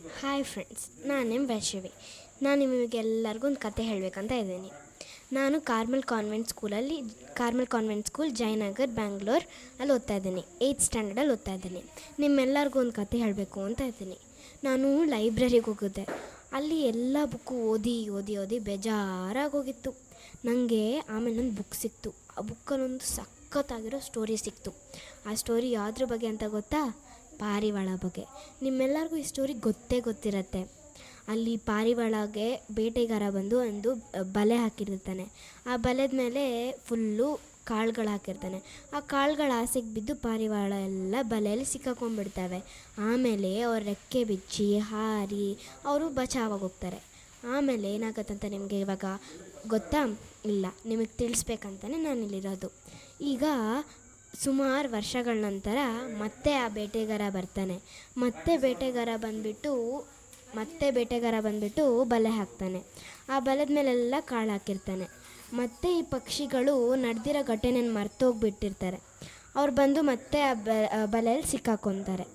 hi friends ನಾನು ನಿಮ್ಮ ವೈಷ್ಣವಿ ನಾನು ನಿಮಗೆಲ್ಲರಿಗೂ ಒಂದು ಕತೆ ಹೇಳಬೇಕಂತ ಇದ್ದೀನಿ ನಾನು ಕಾರ್ಮಲ್ ಕಾನ್ವೆಂಟ್ ಸ್ಕೂಲಲ್ಲಿ Carmel convent school Jayanagar Bangalore ಅಲ್ಲಿ ಓದ್ತಾ ಇದ್ದೀನಿ ಏಯ್ತ್ ಸ್ಟ್ಯಾಂಡರ್ಡಲ್ಲಿ ಓದ್ತಾ ಇದ್ದೀನಿ ನಿಮ್ಮೆಲ್ಲರಿಗೂ ಒಂದು ಕತೆ ಹೇಳಬೇಕು ಅಂತ ಇದ್ದೀನಿ ನಾನು ಲೈಬ್ರರಿಗೆ ಹೋಗಿದ್ದೆ ಅಲ್ಲಿ ಎಲ್ಲ ಬುಕ್ಕು ಓದಿ ಓದಿ ಓದಿ ಬೇಜಾರಾಗೋಗಿತ್ತು ನನಗೆ ಆಮೇಲೆ ಒಂದು ಬುಕ್ ಸಿಕ್ತು ಆ ಬುಕ್ಕಲ್ಲೊಂದು ಸಖತ್ತಾಗಿರೋ ಸ್ಟೋರಿ ಸಿಕ್ತು ಆ ಸ್ಟೋರಿ ಯಾವುದ್ರ ಬಗ್ಗೆ ಅಂತ ಗೊತ್ತಾ ಪಾರಿವಾಳ ಬಗ್ಗೆ ನಿಮ್ಮೆಲ್ಲರಿಗೂ ಈ ಸ್ಟೋರಿ ಗೊತ್ತೇ ಗೊತ್ತಿರತ್ತೆ ಅಲ್ಲಿ ಪಾರಿವಾಳಗೆ ಬೇಟೆಗಾರ ಬಂದು ಒಂದು ಬಲೆ ಹಾಕಿರ್ತಾನೆ ಆ ಬಲೆದ ಮೇಲೆ ಫುಲ್ಲು ಕಾಳುಗಳು ಹಾಕಿರ್ತಾನೆ ಆ ಕಾಳುಗಳ ಆಸೆಗೆ ಬಿದ್ದು ಪಾರಿವಾಳ ಎಲ್ಲ ಬಲೆಯಲ್ಲಿ ಸಿಕ್ಕಾಕೊಂಡ್ಬಿಡ್ತವೆ ಆಮೇಲೆ ಅವ್ರ ರೆಕ್ಕೆ ಬಿಚ್ಚಿ ಹಾರಿ ಅವರು ಬಚಾವಾಗಿ ಹೋಗ್ತಾರೆ ಆಮೇಲೆ ಏನಾಗತ್ತಂತ ನಿಮಗೆ ಇವಾಗ ಗೊತ್ತಾ ಇಲ್ಲ ನಿಮಗೆ ತಿಳಿಸ್ಬೇಕಂತಲೇ ನಾನಿಲ್ಲಿರೋದು ಈಗ ಸುಮಾರು ವರ್ಷಗಳ ನಂತರ ಮತ್ತೆ ಆ ಬೇಟೆಗಾರ ಬರ್ತಾನೆ ಮತ್ತೆ ಬೇಟೆಗಾರ ಬಂದುಬಿಟ್ಟು ಮತ್ತೆ ಬೇಟೆಗಾರ ಬಂದುಬಿಟ್ಟು ಬಲೆ ಹಾಕ್ತಾನೆ ಆ ಬಲದ ಮೇಲೆಲ್ಲ ಕಾಳು ಹಾಕಿರ್ತಾನೆ ಮತ್ತೆ ಈ ಪಕ್ಷಿಗಳು ನಡೆದಿರೋ ಘಟನೆನ ಮರ್ತೋಗ್ಬಿಟ್ಟಿರ್ತಾರೆ ಅವ್ರು ಬಂದು ಮತ್ತೆ ಆ ಬ ಬಲೆಯಲ್ಲಿ ಸಿಕ್ಕಾಕೊತಾರೆ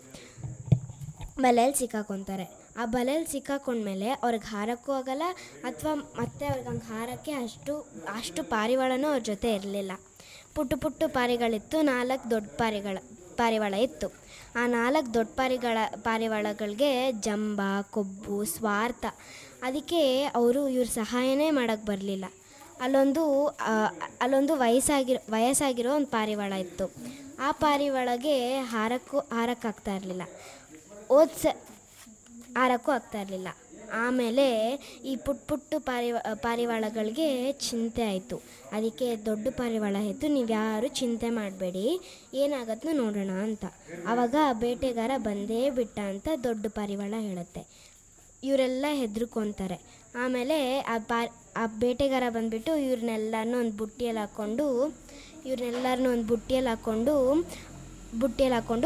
ಬಲೆಯಲ್ಲಿ ಸಿಕ್ಕಾಕೊತಾರೆ ಆ ಬಲೆಯಲ್ಲಿ ಸಿಕ್ಕಾಕೊಂಡ್ಮೇಲೆ ಅವ್ರಿಗೆ ಹಾರಕ್ಕೂ ಆಗಲ್ಲ ಅಥವಾ ಮತ್ತೆ ಅವ್ರಿಗೆ ಹಂಗೆ ಹಾರಕ್ಕೆ ಅಷ್ಟು ಅಷ್ಟು ಪಾರಿವಾಳನೂ ಅವ್ರ ಜೊತೆ ಇರಲಿಲ್ಲ ಪುಟ್ಟು ಪುಟ್ಟು ಪಾರಿಗಳಿತ್ತು ನಾಲ್ಕು ದೊಡ್ಡ ಪಾರಿಗಳ ಪಾರಿವಾಳ ಇತ್ತು ಆ ನಾಲ್ಕು ದೊಡ್ಡ ಪಾರಿಗಳ ಪಾರಿವಾಳಗಳಿಗೆ ಜಂಬ ಕೊಬ್ಬು ಸ್ವಾರ್ಥ ಅದಕ್ಕೆ ಅವರು ಇವ್ರ ಸಹಾಯನೇ ಮಾಡೋಕ್ಕೆ ಬರಲಿಲ್ಲ ಅಲ್ಲೊಂದು ಅಲ್ಲೊಂದು ವಯಸ್ಸಾಗಿರೋ ವಯಸ್ಸಾಗಿರೋ ಒಂದು ಪಾರಿವಾಳ ಇತ್ತು ಆ ಪಾರಿವಾಳಗೆ ಹಾರಕ್ಕೂ ಹಾರಕ್ಕಾಗ್ತಾ ಇರಲಿಲ್ಲ ಓದ್ಸ ಹಾರಕ್ಕೂ ಆಗ್ತಾ ಇರಲಿಲ್ಲ ಆಮೇಲೆ ಈ ಪುಟ್ ಪುಟ್ಟು ಪಾರಿವ ಪಾರಿವಾಳಗಳಿಗೆ ಚಿಂತೆ ಆಯಿತು ಅದಕ್ಕೆ ದೊಡ್ಡ ಪಾರಿವಾಳ ಆಯಿತು ನೀವು ಯಾರು ಚಿಂತೆ ಮಾಡಬೇಡಿ ಏನಾಗತ್ತೋ ನೋಡೋಣ ಅಂತ ಆವಾಗ ಬೇಟೆಗಾರ ಬಂದೇ ಬಿಟ್ಟ ಅಂತ ದೊಡ್ಡ ಪಾರಿವಾಳ ಹೇಳುತ್ತೆ ಇವರೆಲ್ಲ ಹೆದರ್ಕೊತಾರೆ ಆಮೇಲೆ ಆ ಪಾ ಆ ಬೇಟೆಗಾರ ಬಂದುಬಿಟ್ಟು ಇವ್ರನ್ನೆಲ್ಲನೂ ಒಂದು ಬುಟ್ಟಿಯಲ್ಲಿ ಹಾಕ್ಕೊಂಡು ಇವ್ರನ್ನೆಲ್ಲರನ್ನೂ ಒಂದು ಬುಟ್ಟಿಯಲ್ಲಿ ಹಾಕ್ಕೊಂಡು ಬುಟ್ಟಿಯಲ್ಲಿ ಹಾಕ್ಕೊಂಡು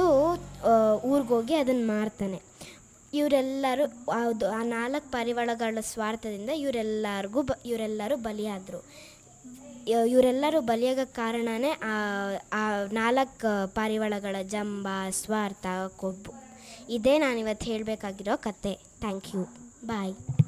ಊರಿಗೋಗಿ ಅದನ್ನು ಮಾರ್ತಾನೆ ಇವರೆಲ್ಲರೂ ಹೌದು ಆ ನಾಲ್ಕು ಪಾರಿವಾಳಗಳ ಸ್ವಾರ್ಥದಿಂದ ಇವರೆಲ್ಲರಿಗೂ ಬ ಇವರೆಲ್ಲರೂ ಬಲಿಯಾದರು ಇವರೆಲ್ಲರೂ ಬಲಿಯಾಗಕ್ಕೆ ಕಾರಣನೇ ಆ ನಾಲ್ಕು ಪಾರಿವಾಳಗಳ ಜಂಬ ಸ್ವಾರ್ಥ ಕೊಬ್ಬು ಇದೇ ನಾನಿವತ್ತು ಹೇಳಬೇಕಾಗಿರೋ ಕತೆ ಥ್ಯಾಂಕ್ ಯು ಬಾಯ್